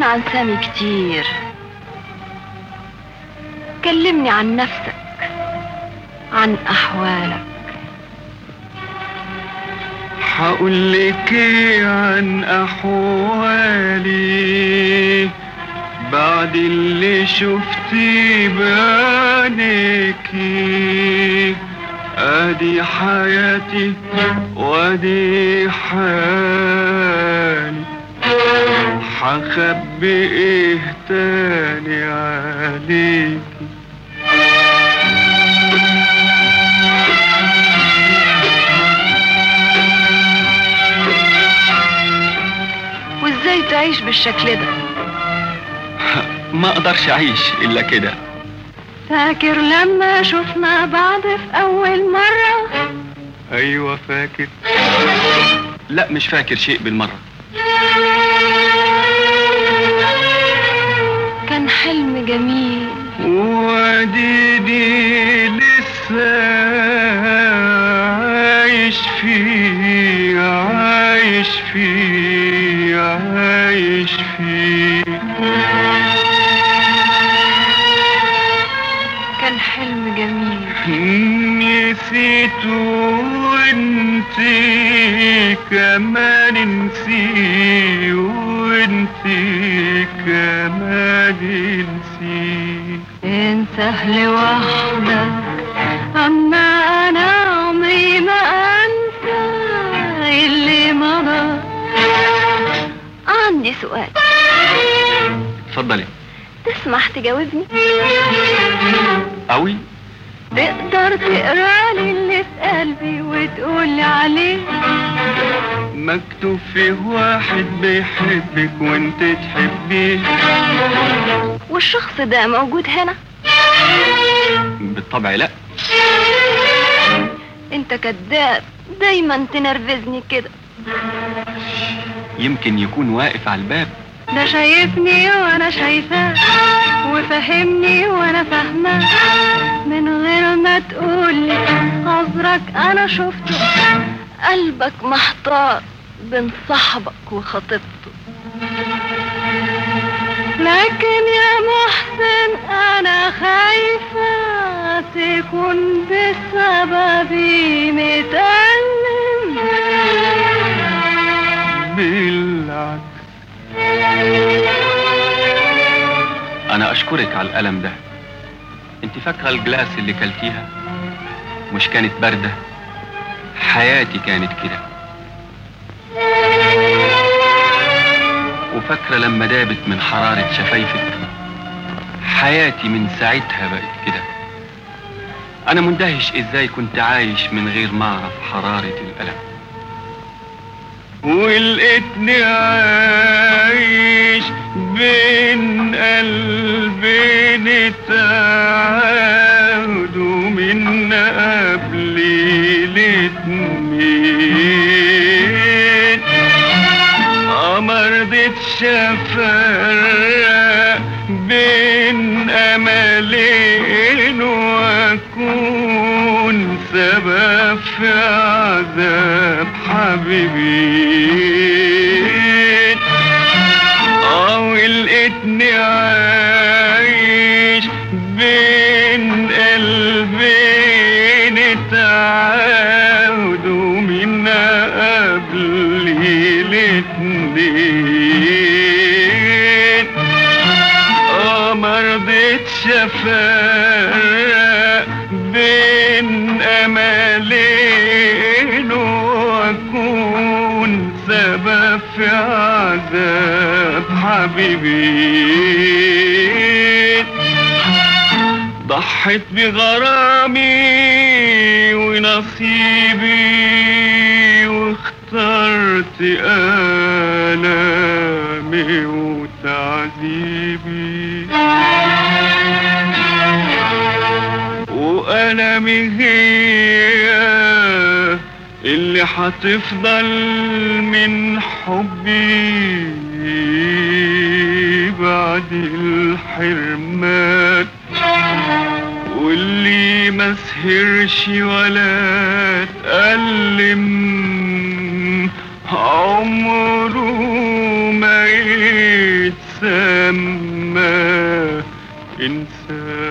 كلمنا عن سامي كتير كلمني عن نفسك عن أحوالك هقول لك ايه عن احوالي بعد اللي شفتي بعينيكي ادي حياتي وادي حالي هخبي ايه تاني عليكي وازاي تعيش بالشكل ده ما اقدرش اعيش الا كده فاكر لما شفنا بعض في أول مرة ايوه فاكر لا مش فاكر شيء بالمره كان حلم جميل وديدي لسه عايش فيه عايش فيه عايش فيه كان حلم جميل نسيت وانت كمان نسي وانت كمان نسي انت لوحدك اما انا عمري ما انسى اللي مضى عندي سؤال اتفضلي تسمح تجاوبني قوي تقدر تقرا لي اللي في قلبي وتقول لي عليه مكتوب فيه واحد بيحبك وانت تحبيه والشخص ده موجود هنا بالطبع لا انت كذاب دايما تنرفزني كده يمكن يكون واقف على الباب ده شايفني وانا شايفاه وفهمني وانا فاهماه من غير ما تقولي عذرك انا شفته قلبك محتار بين صاحبك وخطيبته لكن يا محسن انا خايفة تكون بسببي متألم بالعكس انا اشكرك على الالم ده انت فاكره الجلاس اللي كلتيها مش كانت بارده حياتي كانت كده وفاكره لما دابت من حراره شفايفك حياتي من ساعتها بقت كده انا مندهش ازاي كنت عايش من غير ما اعرف حراره الالم ولقيتني عايش بين قلبين تعاود من قبل الاتنين ما رضيتش افرق بين املين واكون سبب في عذاب حبيبين اه لقيتني عايش بين قلبين تعاودوا من قبل الاتنين اه مرضتش افرق بين املين واكون سبب في عذاب حبيبين ضحت بغرامي ونصيبي واخترت آلامي وتعذيبي وألمي هي اللي هتفضل من حبي بعد الحرمان واللي ما سهرش ولا تألم عمره ما يتسلم لما انساك